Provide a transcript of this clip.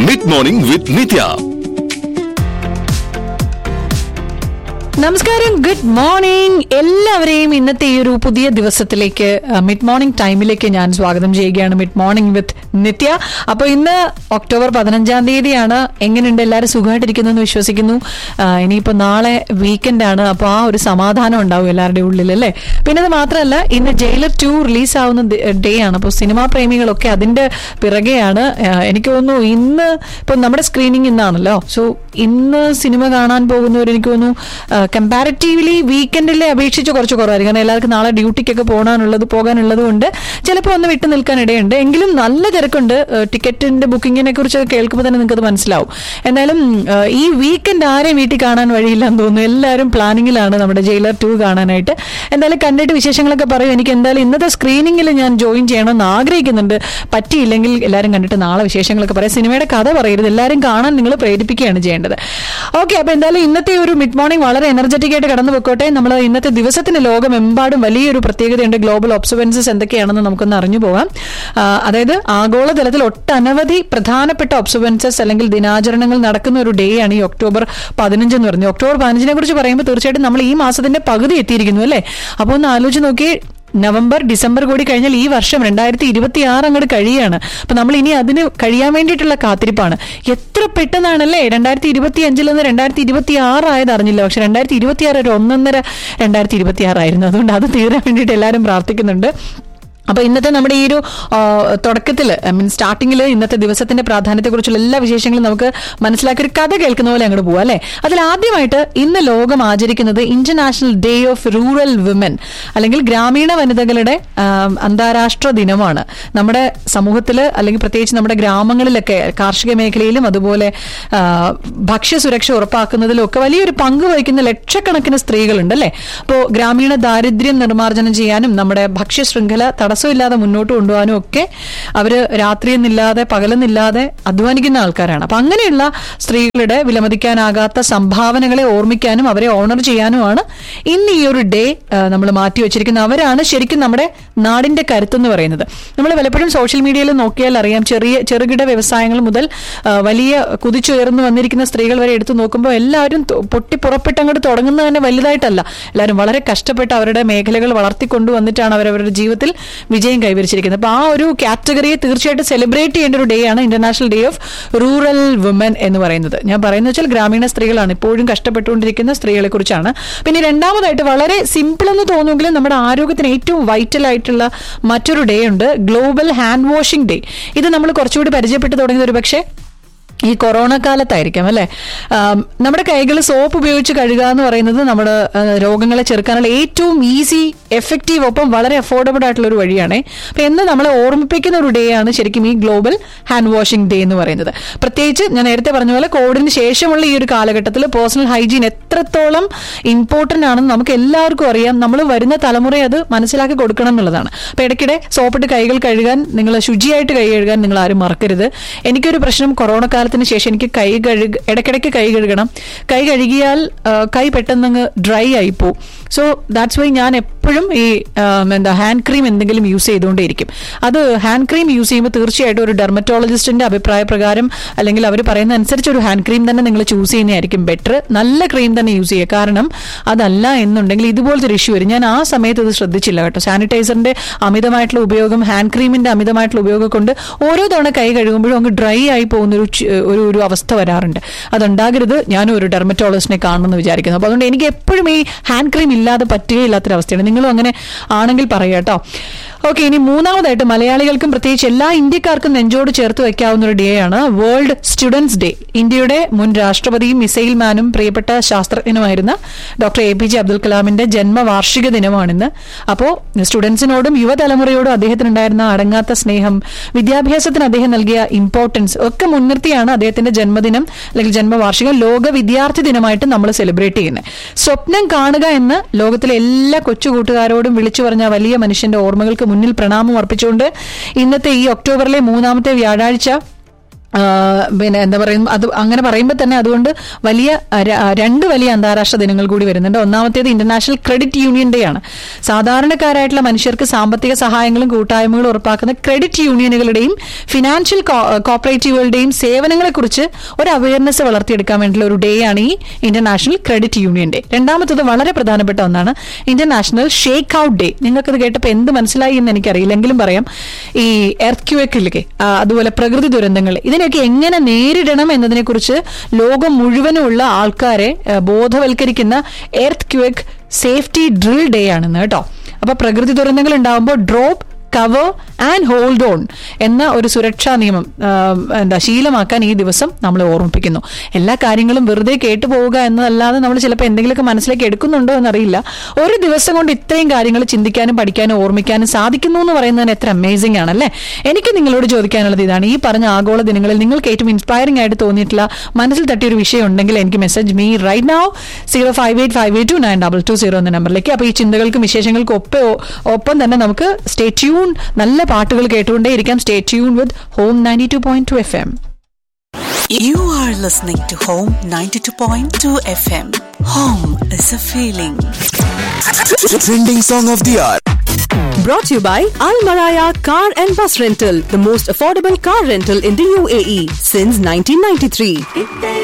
Mid morning വിത്ത് നിത്യ നമസ്കാരം good morning എല്ലാവരെയും ഇന്നത്തെ ഈ ഒരു പുതിയ ദിവസത്തിലേക്ക് മിഡ് മോർണിംഗ് ടൈമിലേക്ക് ഞാൻ സ്വാഗതം ചെയ്യുകയാണ് മിഡ് മോർണിംഗ് വിത്ത് നിത്യ അപ്പൊ ഇന്ന് ഒക്ടോബർ പതിനഞ്ചാം തീയതിയാണ് എങ്ങനെയുണ്ട് എല്ലാവരും സുഖമായിട്ടിരിക്കുന്നു എന്ന് വിശ്വസിക്കുന്നു ആ, ഇനിയിപ്പോ നാളെ വീക്കെൻഡ് ആണ് അപ്പൊ ആ ഒരു സമാധാനം ഉണ്ടാവും എല്ലാവരുടെയും ഉള്ളിൽ അല്ലേ പിന്നെ അത് മാത്രമല്ല ഇന്ന് ജയിലർ ടു റിലീസ് ആവുന്ന ഡേ ആണ് അപ്പോൾ സിനിമാ പ്രേമികളൊക്കെ അതിന്റെ പിറകെയാണ് ആ, എനിക്ക് തോന്നുന്നു ഇന്ന് ഇപ്പൊ നമ്മുടെ സ്ക്രീനിങ് ഇന്നാണല്ലോ സോ ഇന്ന് സിനിമ കാണാൻ പോകുന്നവർ എനിക്ക് തോന്നുന്നു കമ്പാരിറ്റീവ്ലി വീക്കെൻഡിലെ അപേക്ഷിച്ച് കുറച്ച് കുറവായിരിക്കും കാരണം എല്ലാവർക്കും നാളെ ഡ്യൂട്ടിക്കൊക്കെ പോകാനുള്ളത് പോകാനുള്ളത് കൊണ്ട് ചിലപ്പോൾ ഒന്ന് വിട്ടു നിൽക്കാൻ ഇടയുണ്ട് എങ്കിലും നല്ല തിരക്കുണ്ട് ഏഹ് ടിക്കറ്റിന്റെ ബുക്കിങ്ങിനെ കുറിച്ച് കേൾക്കുമ്പോൾ തന്നെ നിങ്ങൾക്ക് അത് മനസ്സിലാവും എന്തായാലും ഏഹ് ഈ വീക്കെൻഡ് ആരെയും വീട്ടിൽ കാണാൻ വഴിയില്ലെന്ന് തോന്നുന്നു എല്ലാവരും പ്ലാനിങ്ങിലാണ് നമ്മുടെ ജയിലർ ടു കാണാനായിട്ട് എന്തായാലും കണ്ടിട്ട് വിശേഷങ്ങളൊക്കെ പറയും എനിക്ക് എന്തായാലും ഇന്നത്തെ സ്ക്രീനിങ്ങിൽ ഞാൻ ജോയിൻ ചെയ്യണമെന്ന് ആഗ്രഹിക്കുന്നുണ്ട് പറ്റിയില്ലെങ്കിൽ എല്ലാവരും കണ്ടിട്ട് നാളെ വിശേഷങ്ങളൊക്കെ പറയാം സിനിമയുടെ കഥ പറയരുത് എല്ലാവരും കാണാൻ നിങ്ങൾ പ്രേരിപ്പിക്കുകയാണ് ചെയ്യേണ്ടത് ഓക്കെ അപ്പൊ എന്തായാലും ഇന്നത്തെ ഒരു മിഡ് മോർണിംഗ് വളരെ എനർജറ്റിക് ആയിട്ട് കടന്നു പോയിക്കോട്ടെ നമ്മൾ ഇന്നത്തെ ദിവസത്തിന് ലോകമെമ്പാടും വലിയൊരു പ്രത്യേകതയുണ്ട് ഗ്ലോബൽ ഒബ്സർവൻസസ് എന്തൊക്കെയാണെന്ന് നമുക്കൊന്ന് അറിഞ്ഞു പോകാം ആ, അതായത് ആഗോളതലത്തിൽ ഒട്ടനവധി പ്രധാനപ്പെട്ട ഒബ്സർവൻസസ് അല്ലെങ്കിൽ ദിനാചരണങ്ങൾ നടക്കുന്ന ഒരു ഡേ ആണ് ഈ ഒക്ടോബർ പതിനഞ്ച് എന്ന് പറയുന്നത് ഒക്ടോബർ പതിനഞ്ചിനെ കുറിച്ച് പറയുമ്പോൾ തീർച്ചയായിട്ടും നമ്മൾ ഈ മാസത്തിന്റെ പകുതി എത്തിയിരിക്കുന്നു അല്ലേ അപ്പോൾ ഒന്ന് ആലോചിച്ച് നോക്കി നവംബർ ഡിസംബർ കൂടി കഴിഞ്ഞാൽ ഈ വർഷം രണ്ടായിരത്തി ഇരുപത്തി ആറ് അങ്ങോട്ട് കഴിയാണ് അപ്പൊ നമ്മൾ ഇനി അതിന് കഴിയാൻ വേണ്ടിയിട്ടുള്ള കാത്തിരിപ്പാണ് എത്ര പെട്ടെന്നാണല്ലേ രണ്ടായിരത്തി ഇരുപത്തി അഞ്ചിൽ നിന്ന് രണ്ടായിരത്തി ഇരുപത്തി ആറ് ആയത് അറിഞ്ഞില്ല പക്ഷെ രണ്ടായിരത്തി ഇരുപത്തി ആറ് ഒരു ഒന്നൊന്നര രണ്ടായിരത്തി ഇരുപത്തി ആറായിരുന്നു അതുകൊണ്ട് അത് തീരാൻ വേണ്ടിയിട്ട് എല്ലാവരും പ്രാർത്ഥിക്കുന്നുണ്ട് അപ്പൊ ഇന്നത്തെ നമ്മുടെ ഈ ഒരു തുടക്കത്തിൽ ഐ മീൻ സ്റ്റാർട്ടിങ്ങിൽ ഇന്നത്തെ ദിവസത്തിന്റെ പ്രാധാന്യത്തെക്കുറിച്ചുള്ള എല്ലാ വിശേഷങ്ങളും നമുക്ക് മനസ്സിലാക്കി ഒരു കഥ കേൾക്കുന്ന പോലെ അങ്ങോട്ട് പോവാം അല്ലെ അതിൽ ആദ്യമായിട്ട് ഇന്ന് ലോകം ആചരിക്കുന്നത് international day of rural women അല്ലെങ്കിൽ ഗ്രാമീണ വനിതകളുടെ ആം, അന്താരാഷ്ട്ര ദിനമാണ് നമ്മുടെ സമൂഹത്തിൽ അല്ലെങ്കിൽ പ്രത്യേകിച്ച് നമ്മുടെ ഗ്രാമങ്ങളിലൊക്കെ കാർഷിക മേഖലയിലും അതുപോലെ ആ, ഭക്ഷ്യസുരക്ഷ ഉറപ്പാക്കുന്നതിലും ഒക്കെ വലിയൊരു പങ്ക് വഹിക്കുന്ന ലക്ഷക്കണക്കിന് സ്ത്രീകളുണ്ട് അല്ലെ അപ്പോൾ ഗ്രാമീണ ദാരിദ്ര്യം നിർമ്മാർജ്ജനം ചെയ്യാനും നമ്മുടെ ഭക്ഷ്യ ശൃംഖല തടസ്സമില്ലാതെ മുന്നോട്ട് കൊണ്ടുപോകാനും ഒക്കെ അവര് രാത്രിയെന്നില്ലാതെ പകലെന്നില്ലാതെ അധ്വാനിക്കുന്ന ആൾക്കാരാണ് അപ്പൊ അങ്ങനെയുള്ള സ്ത്രീകളുടെ വിലമതിക്കാനാകാത്ത സംഭാവനകളെ ഓർമ്മിക്കാനും അവരെ ഓണർ ചെയ്യാനുമാണ് ഇന്ന് ഈ ഒരു ഡേ നമ്മൾ മാറ്റി വെച്ചിരിക്കുന്നത് അവരാണ് ശരിക്കും നമ്മുടെ നാടിന്റെ കരുത്തെന്ന് പറയുന്നത് നമ്മൾ പലപ്പോഴും സോഷ്യൽ മീഡിയയിൽ നോക്കിയാൽ അറിയാം ചെറിയ ചെറുകിട വ്യവസായങ്ങൾ മുതൽ ആ, വലിയ കുതിച്ചുയർന്നു വന്നിരിക്കുന്ന സ്ത്രീകൾ വരെ എടുത്തു നോക്കുമ്പോൾ എല്ലാവരും തൊ- പൊട്ടി പുറപ്പെട്ട് അങ്ങോട്ട് തുടങ്ങുന്നത് തന്നെ വലുതായിട്ടല്ല എല്ലാവരും വളരെ കഷ്ടപ്പെട്ട് അവരുടെ മേഖലകൾ വളർത്തിക്കൊണ്ടുവന്നിട്ടാണ് അവരവരുടെ ജീവിതത്തിൽ വിജയം കൈവരിച്ചിരിക്കുന്നത് അപ്പൊ ആ ഒരു കാറ്റഗറിയെ തീർച്ചയായിട്ടും സെലിബ്രേറ്റ് ചെയ്യേണ്ട ഒരു ഡേ ആണ് international day of rural woman എന്ന് പറയുന്നത് ഞാൻ പറയുന്നത് വെച്ചാൽ ഗ്രാമീണ സ്ത്രീകളാണ് ഇപ്പോഴും കഷ്ടപ്പെട്ടുകൊണ്ടിരിക്കുന്ന സ്ത്രീകളെ കുറിച്ചാണ് പിന്നെ രണ്ടാമതായിട്ട് വളരെ സിമ്പിൾ എന്ന് തോന്നുമെങ്കിലും നമ്മുടെ ആരോഗ്യത്തിന് ഏറ്റവും വൈറ്റൽ ആയിട്ടുള്ള മറ്റൊരു ഡേ ഉണ്ട് ഗ്ലോബൽ ഹാൻഡ് വാഷിംഗ് ഡേ ഇത് നമ്മൾ കുറച്ചുകൂടി പരിചയപ്പെട്ട് തുടങ്ങിയത് ഒരു പക്ഷേ ഈ കൊറോണ കാലത്തായിരിക്കാം അല്ലെ ആം, നമ്മുടെ കൈകൾ സോപ്പ് ഉപയോഗിച്ച് കഴുകുക എന്ന് പറയുന്നത് നമ്മുടെ ആ, രോഗങ്ങളെ ചെറുക്കാനുള്ള ഏറ്റവും ഈസി എഫക്റ്റീവ് ഒപ്പം വളരെ അഫോർഡബിൾ ആയിട്ടുള്ള ഒരു വഴിയാണ് അപ്പൊ എന്ന് നമ്മളെ ഓർമ്മിപ്പിക്കുന്ന ഒരു ഡേ ആണ് ശരിക്കും ഈ ഗ്ലോബൽ ഹാൻഡ് വാഷിംഗ് ഡേ എന്ന് പറയുന്നത് പ്രത്യേകിച്ച് ഞാൻ നേരത്തെ പറഞ്ഞ പോലെ കോവിഡിന് ശേഷമുള്ള ഈ ഒരു കാലഘട്ടത്തിൽ പേഴ്സണൽ ഹൈജീൻ എത്രത്തോളം ഇമ്പോർട്ടന്റ് ആണെന്ന് നമുക്ക് എല്ലാവർക്കും അറിയാം നമ്മൾ വരുന്ന തലമുറയെ അത് മനസ്സിലാക്കി കൊടുക്കണം എന്നുള്ളതാണ് അപ്പൊ ഇടയ്ക്കിടെ സോപ്പിട്ട് കൈകൾ കഴുകാൻ നിങ്ങൾ ശുചിയായിട്ട് കൈ കഴുകാൻ നിങ്ങൾ ആരും മറക്കരുത് എനിക്കൊരു പ്രശ്നം കൊറോണ കാലത്തിന് ശേഷം എനിക്ക് കൈ കഴുക ഇടയ്ക്കിടയ്ക്ക് കൈ കഴുകണം കൈ കഴുകിയാൽ ആ, കൈ പെട്ടെന്ന് അങ്ങ് ഡ്രൈ ആയി പോകും സോ ദാറ്റ്സ് വൈ ഞാൻ എപ്പോഴും ഈ ആം, എന്താ ഹാൻഡ് ക്രീം എന്തെങ്കിലും യൂസ് ചെയ്തുകൊണ്ടേയിരിക്കും അത് ഹാൻഡ് ക്രീം യൂസ് ചെയ്യുമ്പോൾ തീർച്ചയായിട്ടും ഒരു ഡെർമറ്റോളജിസ്റ്റിന്റെ അഭിപ്രായ പ്രകാരം അല്ലെങ്കിൽ അവർ പറയുന്ന അനുസരിച്ച് ഒരു ഹാൻഡ് ക്രീം തന്നെ നിങ്ങൾ ചൂസ് ചെയ്യുന്നതായിരിക്കും ബെറ്റർ നല്ല ക്രീം തന്നെ യൂസ് ചെയ്യുക കാരണം അതല്ല എന്നുണ്ടെങ്കിൽ ഇതുപോലത്തെ ഒരു ഇഷ്യൂ വരും ഞാൻ ആ സമയത്ത് ഇത് ശ്രദ്ധിച്ചില്ല കേട്ടോ സാനിറ്റൈസറിന്റെ അമിതമായിട്ടുള്ള ഉപയോഗം ഹാൻഡ് ക്രീമിന്റെ അമിതമായിട്ടുള്ള ഉപയോഗം കൊണ്ട് ഓരോ തവണ കൈ കഴുകുമ്പോഴും അങ്ങ് ഡ്രൈ ആയി പോകുന്ന ഒരു ചി- ഒരു ഒരു അവസ്ഥ വരാറുണ്ട് അതുണ്ടാകരുത് ഞാനും ഒരു ഡെർമറ്റോളജിസ്റ്റിനെ കാണണമെന്ന് വിചാരിക്കുന്നു അപ്പോൾ അതുകൊണ്ട് എനിക്ക് എപ്പോഴും ഈ ഹാൻഡ് ക്രീം ഇല്ലാതെ പറ്റുകയില്ലാത്തൊരവസ്ഥയാണ് നിങ്ങളും അങ്ങനെ ആണെങ്കിൽ പറയാം കേട്ടോ ഓക്കെ ഇനി മൂന്നാമതായിട്ട് മലയാളികൾക്കും പ്രത്യേകിച്ച് എല്ലാ ഇന്ത്യക്കാർക്കും നെഞ്ചോട് ചേർത്ത് വെക്കാവുന്ന ഒരു ഡേ ആണ് വേൾഡ് സ്റ്റുഡൻസ് ഡേ ഇന്ത്യയുടെ മുൻ രാഷ്ട്രപതിയും മിസൈൽ മാനും പ്രിയപ്പെട്ട ശാസ്ത്രജ്ഞനുമായിരുന്ന doctor A P J Abdul കലാമിന്റെ ജന്മവാർഷിക ദിനമാണിന്ന് അപ്പോൾ സ്റ്റുഡൻസിനോടും യുവതലമുറയോടും അദ്ദേഹത്തിനുണ്ടായിരുന്ന അടങ്ങാത്ത സ്നേഹം വിദ്യാഭ്യാസത്തിന് അദ്ദേഹം നൽകിയ ഇമ്പോർട്ടൻസ് ഒക്കെ മുൻനിർത്തിയാണ് അദ്ദേഹത്തിന്റെ ജന്മദിനം അല്ലെങ്കിൽ ജന്മവാർഷികം ലോക വിദ്യാർത്ഥി ദിനമായിട്ട് നമ്മൾ സെലിബ്രേറ്റ് ചെയ്യുന്നത് സ്വപ്നം കാണുക എന്ന് ലോകത്തിലെ എല്ലാ കൊച്ചു കൂട്ടുകാരോടും വിളിച്ചു പറഞ്ഞ ആ വലിയ മനുഷ്യന്റെ ഓർമ്മകൾക്ക് മുന്നിൽ പ്രണാമം അർപ്പിച്ചുകൊണ്ട് ഇന്നത്തെ ഈ ഒക്ടോബറിലെ മൂന്നാമത്തെ വ്യാഴാഴ്ച ആ, പിന്നെ എന്താ പറയുക അത് അങ്ങനെ പറയുമ്പോൾ തന്നെ അതുകൊണ്ട് വലിയ ആ, ര- ആ, രണ്ട് വലിയ അന്താരാഷ്ട്ര ദിനങ്ങൾ കൂടി വരുന്നുണ്ട് ഒന്നാമത്തേത് ഇന്റർനാഷണൽ ക്രെഡിറ്റ് യൂണിയൻ ഡേ ആണ് സാധാരണക്കാരായിട്ടുള്ള മനുഷ്യർക്ക് സാമ്പത്തിക സഹായങ്ങളും കൂട്ടായ്മകളും ഉറപ്പാക്കുന്ന ക്രെഡിറ്റ് യൂണിയനുകളുടെയും ഫിനാൻഷ്യൽ കോപ്പറേറ്റീവുകളുടെയും സേവനങ്ങളെക്കുറിച്ച് ഒരു അവയർനെസ് വളർത്തിയെടുക്കാൻ വേണ്ടിയുള്ള ഒരു ഡേ ആണ് ഈ ഇന്റർനാഷണൽ ക്രെഡിറ്റ് യൂണിയൻ ഡേ രണ്ടാമത്തത് വളരെ പ്രധാനപ്പെട്ട ഒന്നാണ് ഇന്റർനാഷണൽ ഷേക്ക് ഔട്ട് ഡേ നിങ്ങൾക്കത് കേട്ടപ്പോൾ എന്ത് മനസ്സിലായി എന്ന് എനിക്കറിയില്ലെങ്കിലും പറയാം ഈ എർത്ത് ക്യൂക്കിലേക്ക് അതുപോലെ പ്രകൃതി ദുരന്തങ്ങൾ ഇതിനെയൊക്കെ എങ്ങനെ നേരിടണം എന്നതിനെക്കുറിച്ച് ലോകം മുഴുവനുമുള്ള ആൾക്കാരെ ആ, ബോധവൽക്കരിക്കുന്ന earthquake safety drill day ആണെന്ന് കേട്ടോ അപ്പൊ പ്രകൃതി ദുരന്തങ്ങൾ ഉണ്ടാകുമ്പോൾ drop cover and hold on എന്ന ഒരു സുരക്ഷാ നിയമം ആ, എന്താ ശീലമാക്കാൻ ഈ ദിവസം നമ്മൾ ഓർമ്മിപ്പിക്കുന്നു എല്ലാ കാര്യങ്ങളും വെറുതെ കേട്ടു പോവുക എന്നതല്ലാതെ നമ്മൾ ചിലപ്പോൾ എന്തെങ്കിലുമൊക്കെ മനസ്സിലേക്ക് എടുക്കുന്നുണ്ടോ എന്നറിയില്ല ഒരു ദിവസം കൊണ്ട് ഇത്രയും കാര്യങ്ങൾ ചിന്തിക്കാനും പഠിക്കാനും ഓർമ്മിക്കാനും സാധിക്കുന്നു എന്ന് പറയുന്നതിന് എത്ര അമേസിംഗ് ആണല്ലേ എനിക്ക് നിങ്ങളോട് ചോദിക്കാനുള്ളത് ഇതാണ് ഈ പറഞ്ഞ ആഗോള ദിനങ്ങളിൽ നിങ്ങൾക്ക് ഏറ്റവും ഇൻസ്പയറിംഗ് ആയിട്ട് തോന്നിയിട്ടുള്ള മനസ്സിൽ തട്ടിയ ഒരു വിഷയം ഉണ്ടെങ്കിൽ എനിക്ക് message me right now zero five eight five eight two nine double two zero എന്ന നമ്പറിലേക്ക് അപ്പോൾ ഈ ചിന്തകൾക്കും വിശേഷങ്ങൾക്കും ഒപ്പം ഒപ്പം തന്നെ നമുക്ക് സ്റ്റേ ട്യൂൺ നല്ല പാട്ടുകൾ കേട്ടുകൊണ്ടേയിരിക്കാം stay tune with home ninety two point two F M You are listening to Home 92.2 FM. Home is a feeling. Trending song of the hour. Brought to you by Al Maraya Car and Bus Rental, the most affordable car rental in the UAE since 1993.